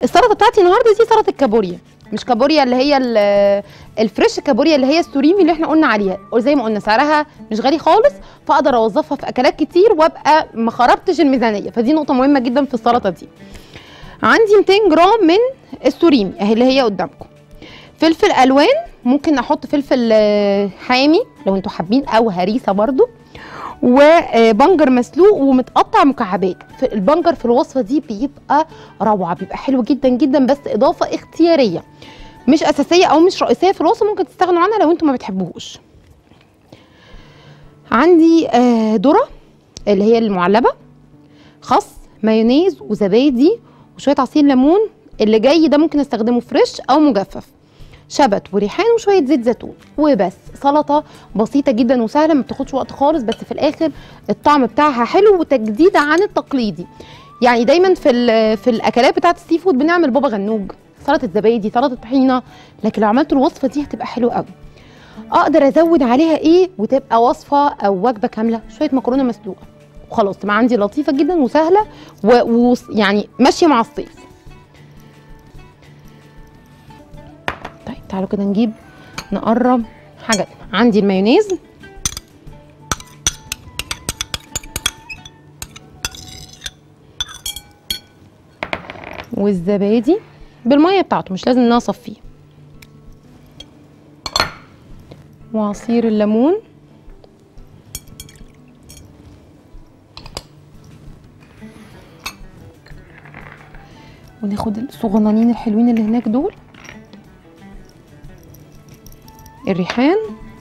السلطه بتاعتي النهارده دي سلطه كابوريا مش كابوريا اللي هي ال- الفريش كابوريا اللي هي السوريمي اللي احنا قلنا عليها وزي ما قلنا سعرها مش غالي خالص فاقدر اوظفها في اكلات كتير وابقى ما خربتش الميزانيه فدي نقطه مهمه جدا في السلطه دي عندي 200 جرام من السوريمي اهي اللي هي قدامكم فلفل الوان ممكن احط فلفل آه، حامي لو انتوا حابين او هريسه برضو وبنجر مسلوق ومتقطع مكعبات في- البنجر في الوصفه دي بيبقى روعه بيبقى حلو جدا جدا بس اضافه اختياريه مش اساسيه او مش رئيسيه في الوصفه ممكن تستغنوا عنها لو انتوا ما بتحبوهوش عندي آه، ذره اللي هي المعلبه خس مايونيز وزبادي وشويه عصير ليمون اللي جاي ده ممكن استخدمه فريش او مجفف شبت وريحان وشويه زيت زيتون وبس سلطه بسيطه جدا وسهله ما بتاخدش وقت خالص بس في الاخر الطعم بتاعها حلو وتجديد عن التقليدي يعني دايما في ال- في الاكلات بتاعه السي فود بنعمل بابا غنوج سلطه زبادي سلطه طحينه لكن لو عملت الوصفه دي هتبقى حلوه قوي اقدر ازود عليها ايه وتبقى وصفه او وجبه كامله شويه مكرونه مسلوقه وخلاص تبقى عندي لطيفه جدا وسهله ويعني ماشيه مع الصيف طيب تعالوا كده نجيب نقرب حاجه عندي المايونيز والزبادي بالميه بتاعته مش لازم ان انا اصفيه وعصير الليمون وناخد الصغنانين الحلوين اللي هناك دول الريحان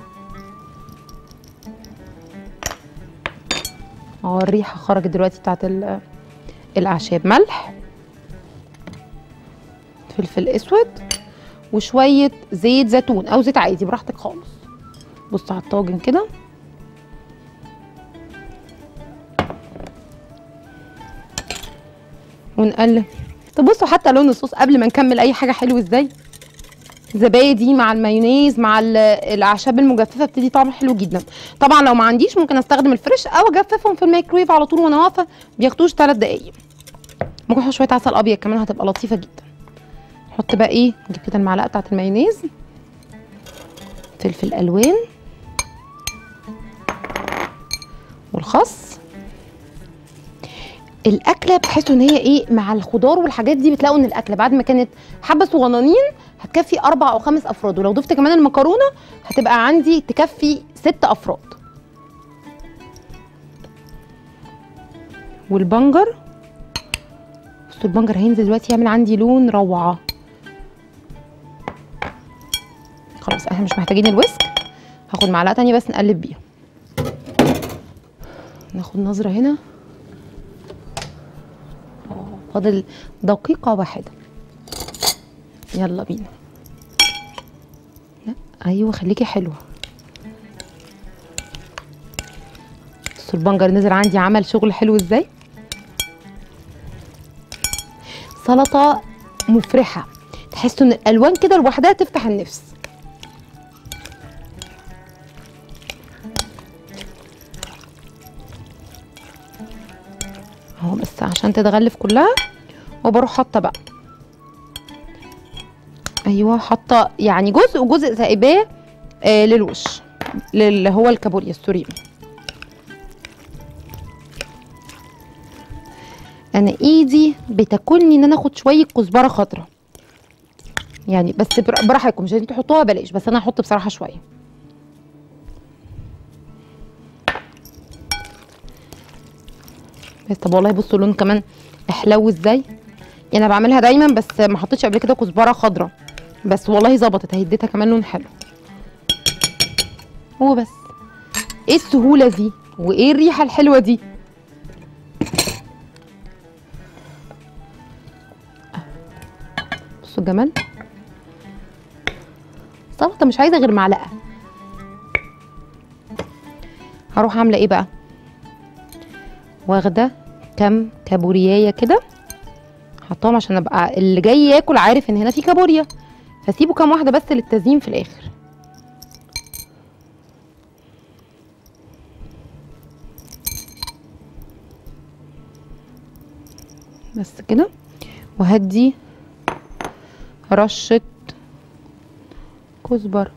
اه الريحه خرجت دلوقتي بتاعت ال- الاعشاب ملح فلفل اسود وشويه زيت زيتون او زيت عادي براحتك خالص بص على الطاجن كده ونقلب طب بصوا حتى لون الصوص قبل ما نكمل اي حاجه حلو ازاي زبادي مع المايونيز مع ال- الاعشاب المجففه بتدي طعم حلو جدا طبعا لو ما عنديش ممكن استخدم الفريش او اجففهم في الميكرويف على طول وانا واقفه بياخدوش 3 دقايق ممكن احط شويه عسل ابيض كمان هتبقى لطيفه جدا نحط بقى ايه نجيب كده المعلقه بتاعت المايونيز فلفل الوان والخس الاكله بتحسوا ان هي ايه مع الخضار والحاجات دي بتلاقوا ان الاكله بعد ما كانت حبه صغنانين هتكفي اربع او خمس افراد ولو ضفت كمان المكرونه هتبقى عندي تكفي ست افراد والبنجر بصوا البنجر هينزل دلوقتي يعمل عندي لون روعه خلاص احنا مش محتاجين الويسك هاخد معلقه تانية بس نقلب بيها ناخد نظره هنا آه، فاضل دقيقه واحده يلا بينا لا ايوه خليكي حلوه بصوا البنجر نزل عندي عمل شغل حلو ازاي سلطه مفرحه تحسوا ان الالوان كده لوحدها تفتح النفس اهو بس عشان تتغلف كلها وبروح حاطه بقى ايوه حاطه يعني جزء وجزء سايباه آه للوش اللي هو الكابوريا السوريمي انا ايدي بتاكلني ان انا اخد شويه كزبره خضراء يعني بس بر- براحتكم مش عايزين تحطوها بلاش بس انا هحط بصراحه شويه بس طب والله بصوا اللون كمان احلو ازاي يعني انا بعملها دايما بس ما حطيتش قبل كده كزبره خضراء بس والله ظبطت اهي اديتها كمان لون حلو هو بس ايه السهوله دي وايه الريحه الحلوه دي بصوا الجمال سلطه مش عايزه غير معلقه هروح عامله ايه بقى واخده كام كابوريايه كده حطاهم عشان ابقى اللي جاي ياكل عارف ان هنا في كابوريا فسيبوا كام واحده بس للتزيين في الاخر بس كده وهدي رشه كزبره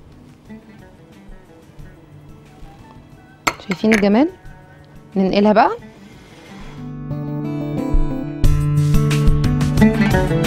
شايفين الجمال ننقلها بقى